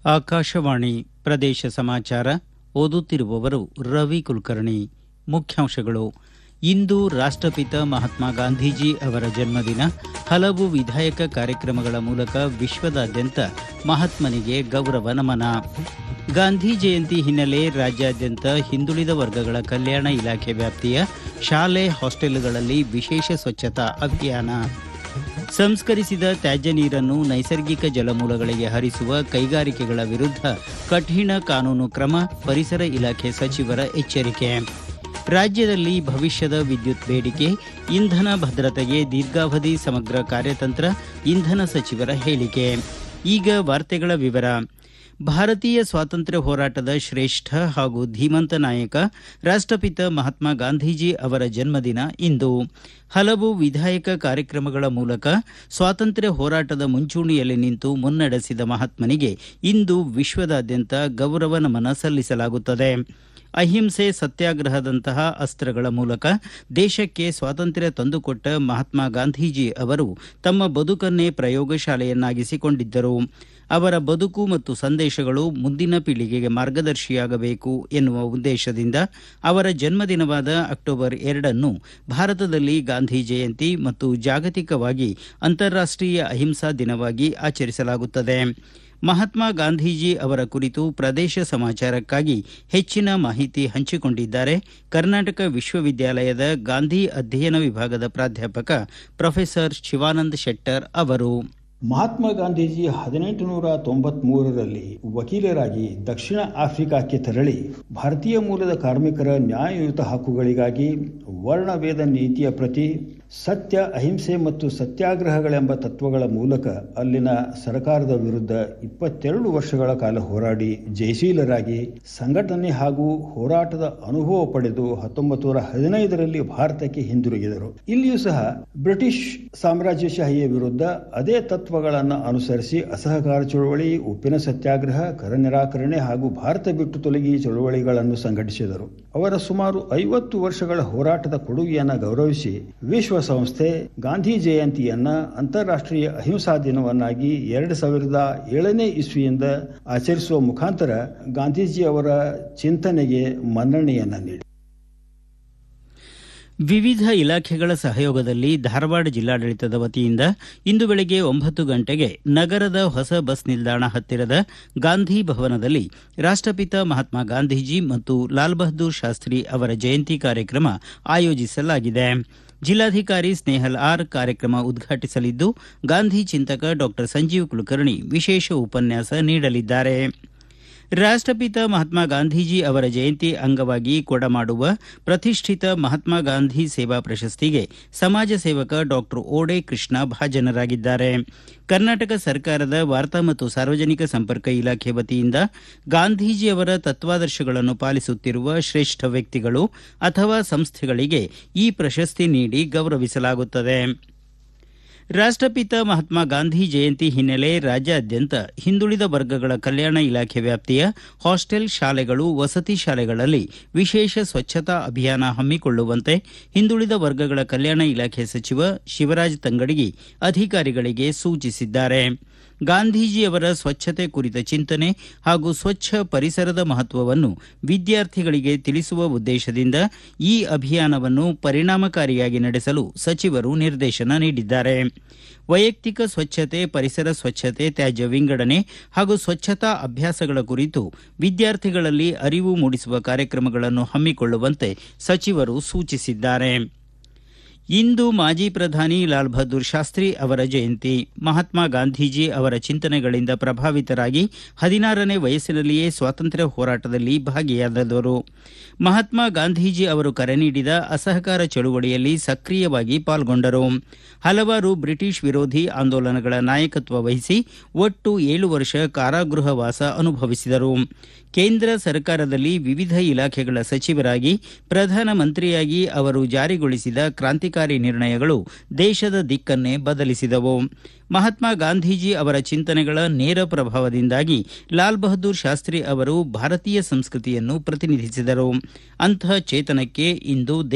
ಆಕಾಶವಾಣಿ ಪ್ರದೇಶ ಸಮಾಚಾರ ಓದುತ್ತಿರುವವರು ರವಿ ಕುಲಕರ್ಣಿ ಮುಖ್ಯಾಂಶಗಳು ಇಂದು ರಾಷ್ಟಪಿತ ಮಹಾತ್ಮ ಗಾಂಧೀಜಿ ಅವರ ಜನ್ಮದಿನ ಹಲವು ವಿಧಾಯಕ ಕಾರ್ಯಕ್ರಮಗಳ ಮೂಲಕ ವಿಶ್ವದಾದ್ಯಂತ ಮಹಾತ್ಮನಿಗೆ ಗೌರವ ನಮನ ಗಾಂಧಿ ಜಯಂತಿ ಹಿನ್ನೆಲೆ ರಾಜ್ಯಾದ್ಯಂತ ಹಿಂದುಳಿದ ವರ್ಗಗಳ ಕಲ್ಯಾಣ ಇಲಾಖೆ ವ್ಯಾಪ್ತಿಯ ಶಾಲೆ ಹಾಸ್ಟೆಲ್ಗಳಲ್ಲಿ ವಿಶೇಷ ಸ್ವಚ್ಛತಾ ಅಭಿಯಾನ ಸಂಸ್ಕರಿಸಿದ ತ್ಯಾಜ್ಯ ನೀರನ್ನು ನೈಸರ್ಗಿಕ ಜಲಮೂಲಗಳಿಗೆ ಹರಿಸುವ ಕೈಗಾರಿಕೆಗಳ ವಿರುದ್ಧ ಕಠಿಣ ಕಾನೂನು ಕ್ರಮ ಪರಿಸರ ಇಲಾಖೆ ಸಚಿವರ ಎಚ್ಚರಿಕೆ ರಾಜ್ಯದಲ್ಲಿ ಭವಿಷ್ಯದ ವಿದ್ಯುತ್ ಬೇಡಿಕೆ ಇಂಧನ ಭದ್ರತೆಗೆ ದೀರ್ಘಾವಧಿ ಸಮಗ್ರ ಕಾರ್ಯತಂತ್ರ ಇಂಧನ ಸಚಿವರ ಹೇಳಿಕೆ ಈಗ ವಾರ್ತೆಗಳ ವಿವರ ಭಾರತೀಯ ಸ್ವಾತಂತ್ರ್ಯ ಹೋರಾಟದ ಶ್ರೇಷ್ಠ ಹಾಗೂ ಧೀಮಂತ ನಾಯಕ ರಾಷ್ಟಪಿತ ಮಹಾತ್ಮ ಗಾಂಧೀಜಿ ಅವರ ಜನ್ಮದಿನ ಇಂದು ಹಲವು ವಿಧಾಯಕ ಕಾರ್ಯಕ್ರಮಗಳ ಮೂಲಕ ಸ್ವಾತಂತ್ರ್ಯ ಹೋರಾಟದ ಮುಂಚೂಣಿಯಲ್ಲಿ ನಿಂತು ಮುನ್ನಡೆಸಿದ ಮಹಾತ್ಮನಿಗೆ ಇಂದು ವಿಶ್ವದಾದ್ಯಂತ ಗೌರವ ನಮನ ಸಲ್ಲಿಸಲಾಗುತ್ತದೆ ಅಹಿಂಸೆ ಸತ್ಯಾಗ್ರಹದಂತಹ ಅಸ್ತ್ರಗಳ ಮೂಲಕ ದೇಶಕ್ಕೆ ಸ್ವಾತಂತ್ರ್ಯ ತಂದುಕೊಟ್ಟ ಮಹಾತ್ಮ ಗಾಂಧೀಜಿ ಅವರು ತಮ್ಮ ಬದುಕನ್ನೇ ಪ್ರಯೋಗಶಾಲೆಯನ್ನಾಗಿಸಿಕೊಂಡಿದ್ದರು ಅವರ ಬದುಕು ಮತ್ತು ಸಂದೇಶಗಳು ಮುಂದಿನ ಪೀಳಿಗೆಗೆ ಮಾರ್ಗದರ್ಶಿಯಾಗಬೇಕು ಎನ್ನುವ ಉದ್ದೇಶದಿಂದ ಅವರ ಜನ್ಮದಿನವಾದ ಅಕ್ಟೋಬರ್ ಎರಡನ್ನು ಭಾರತದಲ್ಲಿ ಗಾಂಧಿ ಜಯಂತಿ ಮತ್ತು ಜಾಗತಿಕವಾಗಿ ಅಂತಾರಾಷ್ಟೀಯ ಅಹಿಂಸಾ ದಿನವಾಗಿ ಆಚರಿಸಲಾಗುತ್ತದೆ ಮಹಾತ್ಮ ಗಾಂಧೀಜಿ ಅವರ ಕುರಿತು ಪ್ರದೇಶ ಸಮಾಚಾರಕ್ಕಾಗಿ ಹೆಚ್ಚಿನ ಮಾಹಿತಿ ಹಂಚಿಕೊಂಡಿದ್ದಾರೆ ಕರ್ನಾಟಕ ವಿಶ್ವವಿದ್ಯಾಲಯದ ಗಾಂಧಿ ಅಧ್ಯಯನ ವಿಭಾಗದ ಪ್ರಾಧ್ಯಾಪಕ ಪ್ರೊಫೆಸರ್ ಶಿವಾನಂದ ಶೆಟ್ಟರ್ ಅವರು ಮಹಾತ್ಮ ಗಾಂಧೀಜಿ ಹದಿನೆಂಟು ನೂರ ತೊಂಬತ್ ಮೂರರಲ್ಲಿ ವಕೀಲರಾಗಿ ದಕ್ಷಿಣ ಆಫ್ರಿಕಾಕ್ಕೆ ತೆರಳಿ ಭಾರತೀಯ ಮೂಲದ ಕಾರ್ಮಿಕರ ನ್ಯಾಯಯುತ ಹಕ್ಕುಗಳಿಗಾಗಿ ವರ್ಣವೇದ ನೀತಿಯ ಪ್ರತಿ ಸತ್ಯ ಅಹಿಂಸೆ ಮತ್ತು ಸತ್ಯಾಗ್ರಹಗಳೆಂಬ ತತ್ವಗಳ ಮೂಲಕ ಅಲ್ಲಿನ ಸರ್ಕಾರದ ವಿರುದ್ಧ ಇಪ್ಪತ್ತೆರಡು ವರ್ಷಗಳ ಕಾಲ ಹೋರಾಡಿ ಜಯಶೀಲರಾಗಿ ಸಂಘಟನೆ ಹಾಗೂ ಹೋರಾಟದ ಅನುಭವ ಪಡೆದು ಹತ್ತೊಂಬತ್ತು ನೂರ ಹದಿನೈದರಲ್ಲಿ ಭಾರತಕ್ಕೆ ಹಿಂದಿರುಗಿದರು ಇಲ್ಲಿಯೂ ಸಹ ಬ್ರಿಟಿಷ್ ಸಾಮ್ರಾಜ್ಯಶಾಹಿಯ ವಿರುದ್ಧ ಅದೇ ತತ್ವಗಳನ್ನು ಅನುಸರಿಸಿ ಅಸಹಕಾರ ಚಳುವಳಿ ಉಪ್ಪಿನ ಸತ್ಯಾಗ್ರಹ ಕರ ನಿರಾಕರಣೆ ಹಾಗೂ ಭಾರತ ಬಿಟ್ಟು ತೊಲಗಿ ಚಳುವಳಿಗಳನ್ನು ಸಂಘಟಿಸಿದರು ಅವರ ಸುಮಾರು ಐವತ್ತು ವರ್ಷಗಳ ಹೋರಾಟದ ಕೊಡುಗೆಯನ್ನು ಗೌರವಿಸಿ ವಿಶ್ವ ಸಂಸ್ಥೆ ಗಾಂಧಿ ಜಯಂತಿಯನ್ನ ಅಂತಾರಾಷ್ಟ್ರೀಯ ಅಹಿಂಸಾ ದಿನವನ್ನಾಗಿ ಎರಡು ಸಾವಿರದ ಏಳನೇ ಇಸ್ವಿಯಿಂದ ಆಚರಿಸುವ ಮುಖಾಂತರ ಗಾಂಧೀಜಿ ಅವರ ಚಿಂತನೆಗೆ ಮನ್ನಣೆಯನ್ನ ನೀಡಿ ವಿವಿಧ ಇಲಾಖೆಗಳ ಸಹಯೋಗದಲ್ಲಿ ಧಾರವಾಡ ಜಿಲ್ಲಾಡಳಿತದ ವತಿಯಿಂದ ಇಂದು ಬೆಳಗ್ಗೆ ಒಂಬತ್ತು ಗಂಟೆಗೆ ನಗರದ ಹೊಸ ಬಸ್ ನಿಲ್ದಾಣ ಹತ್ತಿರದ ಗಾಂಧಿ ಭವನದಲ್ಲಿ ರಾಷ್ಟಪಿತ ಮಹಾತ್ಮ ಗಾಂಧೀಜಿ ಮತ್ತು ಲಾಲ್ ಬಹದ್ದೂರ್ ಶಾಸ್ತ್ರಿ ಅವರ ಜಯಂತಿ ಕಾರ್ಯಕ್ರಮ ಆಯೋಜಿಸಲಾಗಿದೆ ಜಿಲ್ಲಾಧಿಕಾರಿ ಸ್ನೇಹಲ್ ಆರ್ ಕಾರ್ಯಕ್ರಮ ಉದ್ಘಾಟಿಸಲಿದ್ದು ಗಾಂಧಿ ಚಿಂತಕ ಡಾಕ್ಟರ್ ಸಂಜೀವ್ ಕುಲಕರ್ಣಿ ವಿಶೇಷ ಉಪನ್ಯಾಸ ನೀಡಲಿದ್ದಾರೆ ರಾಷ್ಟಪಿತ ಮಹಾತ್ಮ ಗಾಂಧೀಜಿ ಅವರ ಜಯಂತಿ ಅಂಗವಾಗಿ ಕೊಡಮಾಡುವ ಪ್ರತಿಷ್ಠಿತ ಮಹಾತ್ಮ ಗಾಂಧಿ ಸೇವಾ ಪ್ರಶಸ್ತಿಗೆ ಸಮಾಜ ಸೇವಕ ಡಾಕ್ಟರ್ ಓಡೆ ಕೃಷ್ಣ ಭಾಜನರಾಗಿದ್ದಾರೆ ಕರ್ನಾಟಕ ಸರ್ಕಾರದ ವಾರ್ತಾ ಮತ್ತು ಸಾರ್ವಜನಿಕ ಸಂಪರ್ಕ ಇಲಾಖೆ ವತಿಯಿಂದ ಗಾಂಧೀಜಿಯವರ ತತ್ವಾದರ್ಶಗಳನ್ನು ಪಾಲಿಸುತ್ತಿರುವ ಶ್ರೇಷ್ಠ ವ್ಯಕ್ತಿಗಳು ಅಥವಾ ಸಂಸ್ಥೆಗಳಿಗೆ ಈ ಪ್ರಶಸ್ತಿ ನೀಡಿ ಗೌರವಿಸಲಾಗುತ್ತದೆ ರಾಷ್ಟಪಿತ ಮಹಾತ್ಮ ಗಾಂಧಿ ಜಯಂತಿ ಹಿನ್ನೆಲೆ ರಾಜ್ಯಾದ್ಯಂತ ಹಿಂದುಳಿದ ವರ್ಗಗಳ ಕಲ್ಯಾಣ ಇಲಾಖೆ ವ್ಯಾಪ್ತಿಯ ಹಾಸ್ಟೆಲ್ ಶಾಲೆಗಳು ವಸತಿ ಶಾಲೆಗಳಲ್ಲಿ ವಿಶೇಷ ಸ್ವಚ್ಛತಾ ಅಭಿಯಾನ ಹಮ್ಮಿಕೊಳ್ಳುವಂತೆ ಹಿಂದುಳಿದ ವರ್ಗಗಳ ಕಲ್ಯಾಣ ಇಲಾಖೆ ಸಚಿವ ಶಿವರಾಜ ತಂಗಡಗಿ ಅಧಿಕಾರಿಗಳಿಗೆ ಸೂಚಿಸಿದ್ದಾರೆ ಗಾಂಧೀಜಿಯವರ ಸ್ವಚ್ಛತೆ ಕುರಿತ ಚಿಂತನೆ ಹಾಗೂ ಸ್ವಚ್ಛ ಪರಿಸರದ ಮಹತ್ವವನ್ನು ವಿದ್ಯಾರ್ಥಿಗಳಿಗೆ ತಿಳಿಸುವ ಉದ್ದೇಶದಿಂದ ಈ ಅಭಿಯಾನವನ್ನು ಪರಿಣಾಮಕಾರಿಯಾಗಿ ನಡೆಸಲು ಸಚಿವರು ನಿರ್ದೇಶನ ನೀಡಿದ್ದಾರೆ ವೈಯಕ್ತಿಕ ಸ್ವಚ್ಛತೆ ಪರಿಸರ ಸ್ವಚ್ಛತೆ ತ್ಯಾಜ್ಯ ವಿಂಗಡಣೆ ಹಾಗೂ ಸ್ವಚ್ಛತಾ ಅಭ್ಯಾಸಗಳ ಕುರಿತು ವಿದ್ಯಾರ್ಥಿಗಳಲ್ಲಿ ಅರಿವು ಮೂಡಿಸುವ ಕಾರ್ಯಕ್ರಮಗಳನ್ನು ಹಮ್ಮಿಕೊಳ್ಳುವಂತೆ ಸಚಿವರು ಸೂಚಿಸಿದ್ದಾರೆ ಇಂದು ಮಾಜಿ ಪ್ರಧಾನಿ ಲಾಲ್ ಬಹದ್ದೂರ್ ಶಾಸ್ತ್ರಿ ಅವರ ಜಯಂತಿ ಮಹಾತ್ಮ ಗಾಂಧೀಜಿ ಅವರ ಚಿಂತನೆಗಳಿಂದ ಪ್ರಭಾವಿತರಾಗಿ ಹದಿನಾರನೇ ವಯಸ್ಸಿನಲ್ಲಿಯೇ ಸ್ವಾತಂತ್ರ್ಯ ಹೋರಾಟದಲ್ಲಿ ಭಾಗಿಯಾದವರು ಮಹಾತ್ಮ ಗಾಂಧೀಜಿ ಅವರು ಕರೆ ನೀಡಿದ ಅಸಹಕಾರ ಚಳುವಳಿಯಲ್ಲಿ ಸಕ್ರಿಯವಾಗಿ ಪಾಲ್ಗೊಂಡರು ಹಲವಾರು ಬ್ರಿಟಿಷ್ ವಿರೋಧಿ ಆಂದೋಲನಗಳ ನಾಯಕತ್ವ ವಹಿಸಿ ಒಟ್ಟು ಏಳು ವರ್ಷ ಕಾರಾಗೃಹವಾಸ ಅನುಭವಿಸಿದರು ಕೇಂದ್ರ ಸರ್ಕಾರದಲ್ಲಿ ವಿವಿಧ ಇಲಾಖೆಗಳ ಸಚಿವರಾಗಿ ಪ್ರಧಾನಮಂತ್ರಿಯಾಗಿ ಅವರು ಜಾರಿಗೊಳಿಸಿದ ಕ್ರಾಂತಿಕಾರಿ ನಿರ್ಣಯಗಳು ದೇಶದ ದಿಕ್ಕನ್ನೇ ಬದಲಿಸಿದವು ಮಹಾತ್ಮ ಗಾಂಧೀಜಿ ಅವರ ಚಿಂತನೆಗಳ ನೇರ ಪ್ರಭಾವದಿಂದಾಗಿ ಲಾಲ್ ಬಹದ್ದೂರ್ ಶಾಸ್ತ್ರಿ ಅವರು ಭಾರತೀಯ ಸಂಸ್ಕೃತಿಯನ್ನು ಪ್ರತಿನಿಧಿಸಿದರು ಅಂತಹ ಚೇತನಕ್ಕೆ ಇಂದು